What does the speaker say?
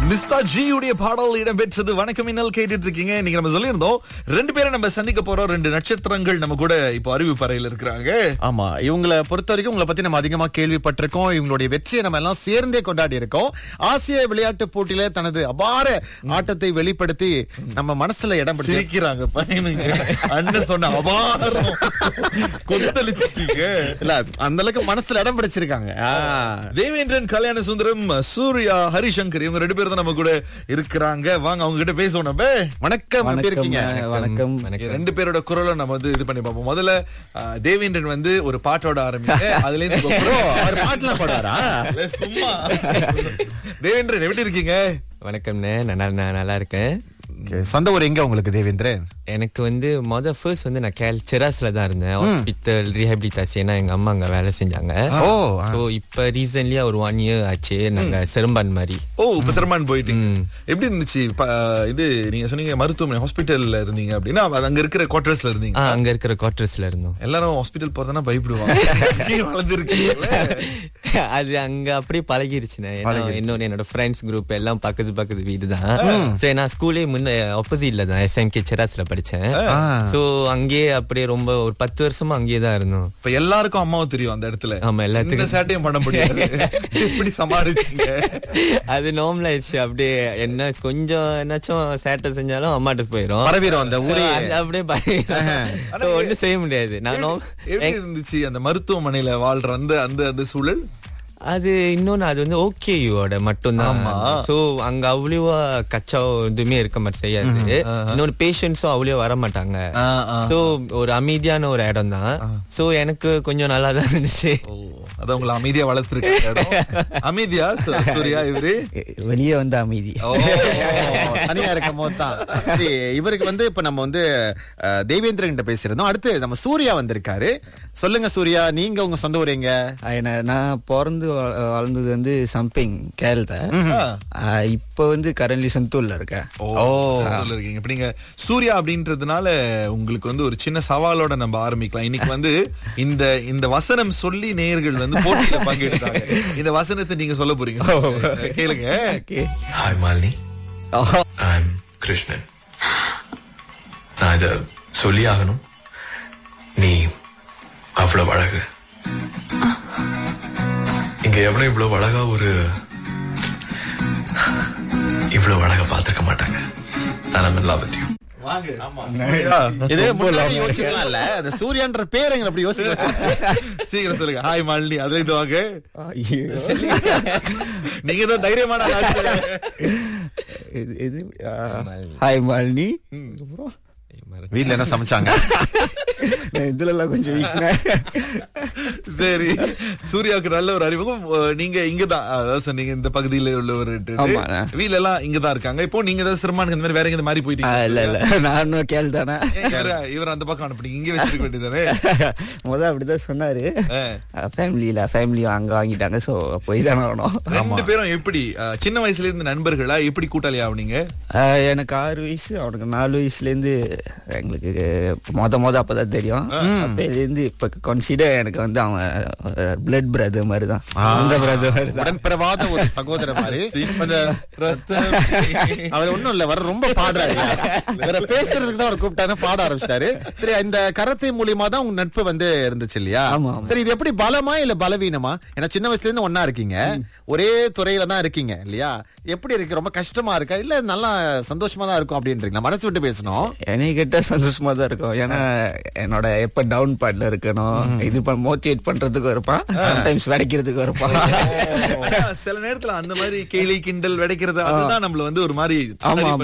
மிஸ்தா ஜியுடைய பாடல் இடம்பெற்றது வணக்கம் இன்னல் கேட்டுட்டு இருக்கீங்க இன்னைக்கு நம்ம சொல்லியிருந்தோம் ரெண்டு பேரும் நம்ம சந்திக்க போறோம் ரெண்டு நட்சத்திரங்கள் நம்ம கூட இப்போ அறிவிப்பறையில் இருக்கிறாங்க ஆமா இவங்களை பொறுத்த வரைக்கும் உங்களை பத்தி நம்ம அதிகமா கேள்விப்பட்டிருக்கோம் இவங்களுடைய வெற்றியை நம்ம எல்லாம் சேர்ந்தே கொண்டாடி இருக்கோம் ஆசிய விளையாட்டு போட்டியில தனது அபார ஆட்டத்தை வெளிப்படுத்தி நம்ம மனசுல இடம் பிடிச்சி சிரிக்கிறாங்க பையனுங்க அண்ணன் சொன்ன அபாரம் கொந்தளிச்சிட்டீங்க இல்ல அந்த அளவுக்கு மனசுல இடம் பிடிச்சிருக்காங்க ஆ. தேவேந்திரன் கல்யாண சுந்தரம் சூர்யா ஹரிசங்கர் இவங்க ரெண்டு பேரும் தான் நம்ம கூட இருக்கிறாங்க வாங்க அவங்க கிட்ட பேசுவோம் நம்ம வணக்கம் எப்படி இருக்கீங்க வணக்கம் ரெண்டு பேரோட குரலும் நம்ம வந்து இது பண்ணி பார்ப்போம் முதல்ல அஹ், தேவேந்திரன் வந்து ஒரு பாட்டோட ஆரம்பிங்க அதுல இருந்து ஓ, அப்புறம் அவர் பாட்டுலாம் பாடுவாரா இல்ல, சும்மா தேவேந்திரன் எப்படி இருக்கீங்க வணக்கம்ண்ணே நல்லா நான் நல்லா இருக்கேன் Okay, சொந்த ஊர் எங்க உங்களுக்கு தேவேந்திரன் எனக்கு வந்து மொத ஃபர்ஸ்ட் வந்து நான் கேல் செராஸ்ல தான் இருந்தேன் ஹாஸ்பிட்டல் ரீஹபிலிட்டாசி ஏன்னா எங்க அம்மா அங்க வேலை செஞ்சாங்க ஓ சோ இப்ப ரீசன்ட்லியா ஒரு ஒன் இயர் ஆச்சு நாங்க செரும்பான் மாதிரி ஓ இப்ப சிரமான் போயிட்டீங்க எப்படி இருந்துச்சு ப- இது நீங்க சொன்னீங்க மருத்துவமனை ஹாஸ்பிட்டல்ல இருந்தீங்க அப்படின்னா அது அங்க இருக்கிற குவார்டர்ஸ்ல இருந்தீங்க ஆ, அங்க இருக்கிற குவார்டர்ஸ்ல இருந்தோம் எல்லாரும் ஹாஸ்பிட்டல் போறதுனா பயப்படுவாங்க நீங்க வளர்ந்துருக்கீங்கல்ல அது அங்க அப்படியே பழகிருச்சுண்ணே ஏன்னா இன்னொன்னு என்னோட ஃப்ரெண்ட்ஸ் குரூப் எல்லாம் பக்கத்து பக்கத்து வீடு தான் சோ நான் ஸ்கூலே முன்ன ஆப்போசிட்ல தான் எஸ்எம்கே செராஸ்ல படிச்சேன் சோ அங்கேயே அப்படியே ரொம்ப ஒரு பத்து வருஷமா அங்கேயே தான் இருந்தோம் இப்ப எல்லாருக்கும் அம்மாவும் தெரியும் அந்த இடத்துல ஆமா, எல்லாத்துக்கும். இந்த சேட்டையும் பண்ண முடியாது எப்படி சமாளிச்சீங்க அது நார்மல் ஆயிடுச்சு அப்படியே என்ன கொஞ்சம் என்னாச்சும் சேட்டை செஞ்சாலும் அம்மாட்ட போயிரும் பரவிரும் அந்த ஊரே So, அது அப்படியே பரவிரும். So, ஒண்ணும் செய்ய முடியாது நான் norm- எப்படி இருந்துச்சு அந்த மருத்துவமனையில வாழ்ற அந்த அந்த அந்த சூழல் அது இன்னொன்னு அது வந்து ஓகேயோட மட்டும்தான் ஆமா. சோ அங்க அவ்வளவா கச்சா எதுவுமே இருக்க மாதிரி செய்யாது இன்னொரு பேஷண்ட்ஸும் அவ்வளவோ வர மாட்டாங்க ஆ, ஆ. சோ ஒரு அமைதியான ஒரு இடம் தான் சோ எனக்கு கொஞ்சம் நல்லா தான் இருந்துச்சு ஓ அத உங்களை அமைதியா வளர்த்துருக்க அமைதியா சு- சூர்யா இவரு வெளியே வந்த அமைதி ஓ, தனியா இருக்கும் போது தான் சரி, இவருக்கு வந்து இப்ப நம்ம வந்து அஹ், தேவேந்திரன் கிட்ட பேசியிருந்தோம் அடுத்து நம்ம சூர்யா வந்திருக்காரு சொல்லுங்க சூர்யா நீங்க உங்க சொந்த ஊர் எங்க என்ன நான் பிறந்து வள- வளர்ந்தது வந்து சம்பிங் கேரளா இப்போ வந்து கரண்ட்லி சந்தூர்ல இருக்கேன் ஓ சூழல்ல இருக்கீங்க இப்ப நீங்க சூர்யா அப்படின்றதுனால உங்களுக்கு வந்து ஒரு சின்ன சவாலோட நம்ம ஆரம்பிக்கலாம் இன்னைக்கு வந்து இந்த இந்த வசனம் சொல்லி நேயர்கள் வந்து போட்டியில பங்கெடுத்தாங்க இந்த வசனத்தை நீங்க சொல்ல போறீங்க கேளுங்க ஹாய் மாலினி ஐம் கிருஷ்ணன் நான் இத சொல்லி ஆகணும் நீ அவ்வளவு அழகு இங்க எவ்வளவு இவ்வளவு அழகா ஒரு இவ்வளவு அழகா பார்த்திருக்க மாட்டாங்க நான் in love with you. Surya, இது முன்னாடி யோசிக்கலாம்ல அந்த சூர்யான்ற பேர் எங்களை அப்படி யோசிக்க சீக்கிரம் சொல்லுங்க ஹாய் மாலினி அதுல இது வாங்க நீங்க தான் தைரியமான ஆளு. இது- இது ஹாய் மாலினி அப்புறம் வீட்ல என்ன சமைச்சாங்க நான் இதுல எல்லாம் கொஞ்சம் வீக்னேன் சரி சூர்யாவுக்கு நல்ல ஒரு அறிமுகம் அஹ், நீங்க இங்கதான் அதாவது சொன்னீங்க இந்த பகுதியில உள்ளவர் ஆமாண்ணே. வீட்ல எல்லாம் இங்கதான் இருக்காங்க இப்போ நீங்க ஏதாவது சிரமானுக்கு இந்த மாதிரி வேற எங்க மாறி போயிட்டீங்க இல்ல இல்ல நானும் கேள் தானே ஏன் இவர இவர் அந்த பக்கம் அனுப்பிட்டீங்க இங்க வச்சிருக்க வேண்டியதானே முத அப்படிதான் சொன்னாரு ஆ. ஃபேமிலியில ஃபேமிலி அங்க வாங்கிட்டாங்க சோ போய் தானே ஆகணும் ரெண்டு பேரும் எப்படி அஹ், சின்ன வயசுல இருந்து நண்பர்களா எப்படி கூட்டாளி ஆவனீங்க ஆஹ் எனக்கு ஆறு வயசு அவனுக்கு நாலு வயசுல இருந்து எங்களுக்கு மொத மொத அப்பதான் தெரியும் அப்பையில இருந்து இப்ப கன்சிடர் எனக்கு வந்து அவன் பிளட் பிரதர் மாதிரி தான் அந்த பிரதர் மாதிரி தான் உடன்பிறவாத ஒரு சகோதரர் மாதிரி அந்த அவர் ஒண்ணும் இல்ல வர ரொம்ப பாடுறாரு வேற பேசுறதுக்கு தான் அவர் கூப்பிட்டாரு பாட ஆரம்பிச்சிட்டாரு சரி இந்த கரத்தை மூலியமா தான் உங்க நட்பு வந்து இருந்துச்சு இல்லையா ஆமா, ஆமா. சரி இது எப்படி பலமா இல்ல பலவீனமா ஏன்னா சின்ன வயசுல இருந்து ஒன்னா இருக்கீங்க ஒரே துறையில தான் இருக்கீங்க இல்லையா எப்படி இருக்கு ரொம்ப கஷ்டமா இருக்கா இல்ல நல்லா சந்தோஷமா தான் இருக்கும் அப்படின்றீங்களா மனசு விட்டு பேசணும் என்னை கேட்டா சந்தோஷமா தான் இருக்கும் ஏன்னா என்னோட எப்ப டவுன் பார்ட்ல இருக்கணும் இது மோட்டிவேட் பண்றதுக்கு இருப்பான் சம்டைம்ஸ் விடைக்கிறதுக்கு இருப்பான் ஆனா, சில நேரத்துல அந்த மாதிரி கேலி கிண்டல் வெடைக்கிறது அதுதான் நம்மள வந்து ஒரு மாதிரி ஆமா,